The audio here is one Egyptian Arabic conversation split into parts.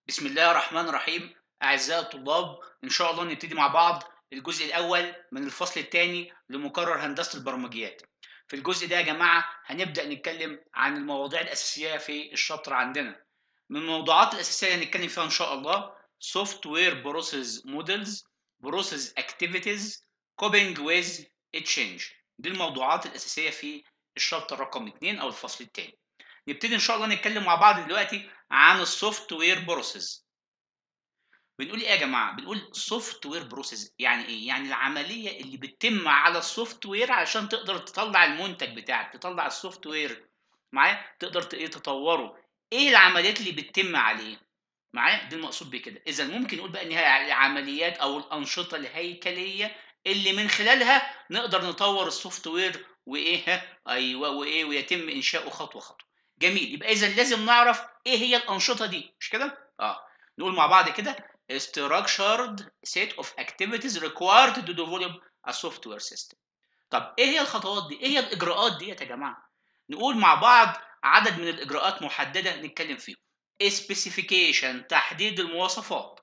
بسم الله الرحمن الرحيم أعزائي الطلاب إن شاء الله نبتدي مع بعض الجزء الأول من الفصل الثاني لمقرر هندسة البرمجيات في الجزء ده يا جماعة هنبدأ نتكلم عن المواضيع الأساسية في الشابتر عندنا من الموضوعات الأساسية اللي هنتكلم فيها إن شاء الله Software Process Models Process Activities Coping with Change دي الموضوعات الأساسية في الشابتر رقم 2 أو الفصل الثاني نبتدي إن شاء الله نتكلم مع بعض دلوقتي عن السوفت وير بروسيس بنقول ايه يا جماعه بنقول سوفت وير بروسيس يعني ايه يعني العمليه اللي بتتم على السوفت وير عشان تقدر تطلع المنتج بتاعك تطلع السوفت وير معايا تقدر ايه تطوره ايه العمليات اللي بتتم عليه معايا دي المقصود بكده اذا ممكن نقول بقى ان هي العمليات او الانشطه الهيكليه اللي من خلالها نقدر نطور السوفت وير وايه ايوه وايه ويتم انشاؤه خطوه خطوه جميل يبقى اذا لازم نعرف ايه هي الانشطه دي مش كده اه نقول مع بعض كده structured set of activities required to develop a software system طب ايه هي الخطوات دي ايه هي الاجراءات دي يا جماعه نقول مع بعض عدد من الاجراءات محدده نتكلم فيهم specification تحديد المواصفات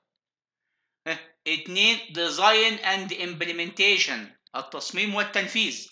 اتنين design and implementation التصميم والتنفيذ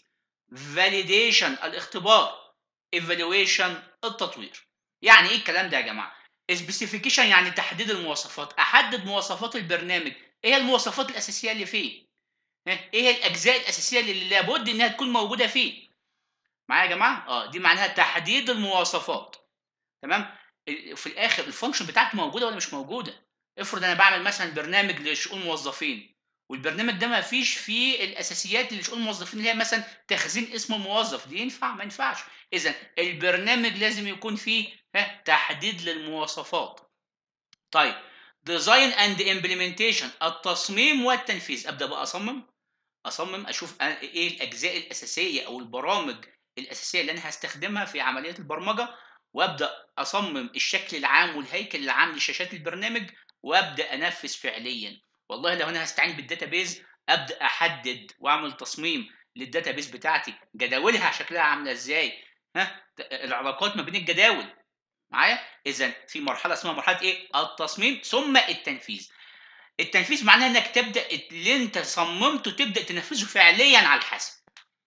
validation الاختبار evaluation التطوير يعني ايه الكلام ده يا جماعه سبيسيفيكيشن يعني تحديد المواصفات احدد مواصفات البرنامج ايه هي المواصفات الاساسيه اللي فيه ايه هي الاجزاء الاساسيه اللي لابد انها تكون موجوده فيه معايا يا جماعه اه دي معناها تحديد المواصفات تمام في الاخر الفانكشن بتاعتي موجوده ولا مش موجوده افرض انا بعمل مثلا برنامج لشؤون موظفين والبرنامج ده ما فيش فيه الاساسيات اللي شؤون الموظفين اللي هي مثلا تخزين اسم الموظف دي ينفع ما ينفعش اذا البرنامج لازم يكون فيه ها تحديد للمواصفات طيب ديزاين اند امبلمنتيشن التصميم والتنفيذ ابدا بقى اصمم اصمم اشوف ايه الاجزاء الاساسيه او البرامج الاساسيه اللي انا هستخدمها في عمليه البرمجه وابدا اصمم الشكل العام والهيكل العام لشاشات البرنامج وابدا انفذ فعليا والله لو انا هستعين بالداتابيز ابدا احدد واعمل تصميم للداتابيز بتاعتي جداولها شكلها عامله ازاي ها العلاقات ما بين الجداول معايا اذا في مرحله اسمها مرحله ايه التصميم ثم التنفيذ التنفيذ معناه انك تبدا اللي انت صممته تبدا تنفذه فعليا على الحاسب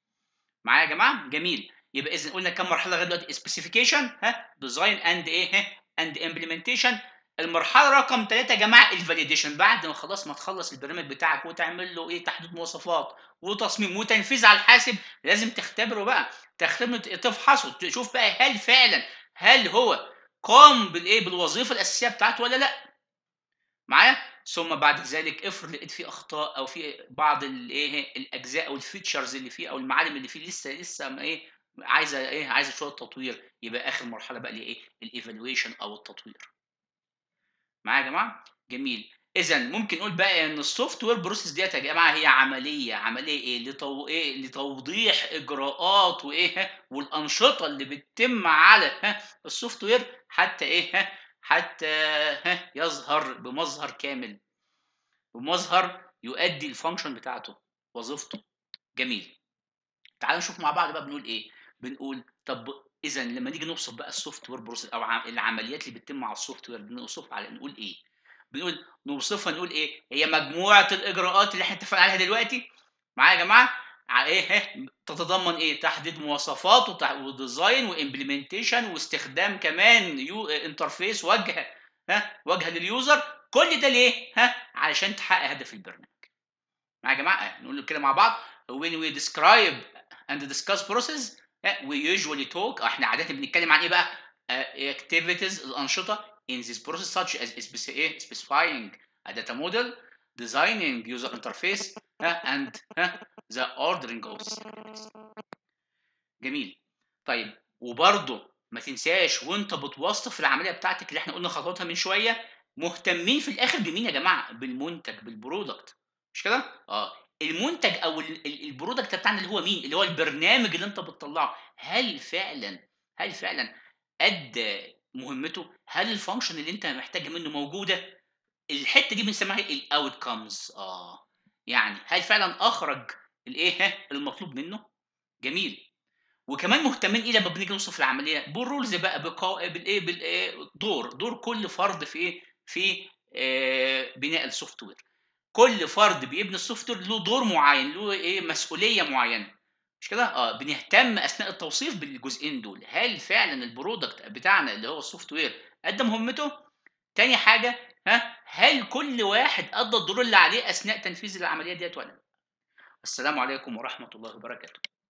معايا يا جماعه جميل يبقى اذا قلنا كم مرحله لغايه دلوقتي سبيسيفيكيشن ها ديزاين اند ايه ها اند امبلمنتيشن المرحله رقم ثلاثة يا جماعه الفاليديشن بعد ما خلاص ما تخلص البرنامج بتاعك وتعمل له ايه تحديد مواصفات وتصميم وتنفيذ على الحاسب لازم تختبره بقى تختبره تفحصه تشوف بقى هل فعلا هل هو قام بالايه بالوظيفه الاساسيه بتاعته ولا لا معايا ثم بعد ذلك افرض لقيت فيه اخطاء او في بعض الايه الاجزاء او الفيتشرز اللي فيه او المعالم اللي فيه لسه لسه ما ايه عايزه ايه عايزه شويه تطوير يبقى اخر مرحله بقى اللي ايه الايفالويشن او التطوير معايا يا جماعه جميل اذا ممكن نقول بقى ان السوفت وير بروسيس ديت يا جماعه هي عمليه عمليه ايه لتو... ايه لتوضيح اجراءات وايه والانشطه اللي بتتم على ها السوفت وير حتى ايه ها حتى ها يظهر بمظهر كامل بمظهر يؤدي الفانكشن بتاعته وظيفته جميل تعالوا نشوف مع بعض بقى بنقول ايه بنقول طب اذا لما نيجي نوصف بقى السوفت وير بروسيس او العمليات اللي بتتم على السوفت وير بنوصفها على نقول ايه بنقول نوصفها نقول ايه هي مجموعه الاجراءات اللي احنا اتفقنا عليها دلوقتي معايا يا جماعه ايه تتضمن ايه تحديد مواصفات وديزاين وامبلمنتيشن واستخدام كمان يو انترفيس وجه ها وجهه لليوزر كل ده ليه ها علشان تحقق هدف البرنامج معايا يا جماعه نقول كده مع بعض when we describe and discuss process we usually talk احنا عاده بنتكلم عن ايه بقى uh, activities الانشطه in this process such as specifying a data model, designing user interface, uh, and uh, the ordering of جميل. طيب وبرضه ما تنساش وانت بتوصف العمليه بتاعتك اللي احنا قلنا خطواتها من شويه مهتمين في الاخر بمين يا جماعه؟ بالمنتج بالبرودكت مش كده؟ اه المنتج او البرودكت بتاعنا اللي هو مين؟ اللي هو البرنامج اللي انت بتطلعه هل فعلا هل فعلا ادى مهمته هل الفانكشن اللي انت محتاجها منه موجوده الحته دي بنسميها الاوتكمز اه يعني هل فعلا اخرج الايه المطلوب منه جميل وكمان مهتمين ايه لما بنيجي نوصف العمليه بالرولز بقى بقا... بالايه بالايه دور دور كل فرد في ايه في آه، بناء السوفت وير كل فرد بيبني السوفت وير له دور معين له ايه مسؤوليه معينه مش كده اه بنهتم اثناء التوصيف بالجزئين دول هل فعلا البرودكت بتاعنا اللي هو السوفت وير قدم مهمته تاني حاجه ها هل كل واحد ادى الدور اللي عليه اثناء تنفيذ العمليه ديت ولا لا السلام عليكم ورحمه الله وبركاته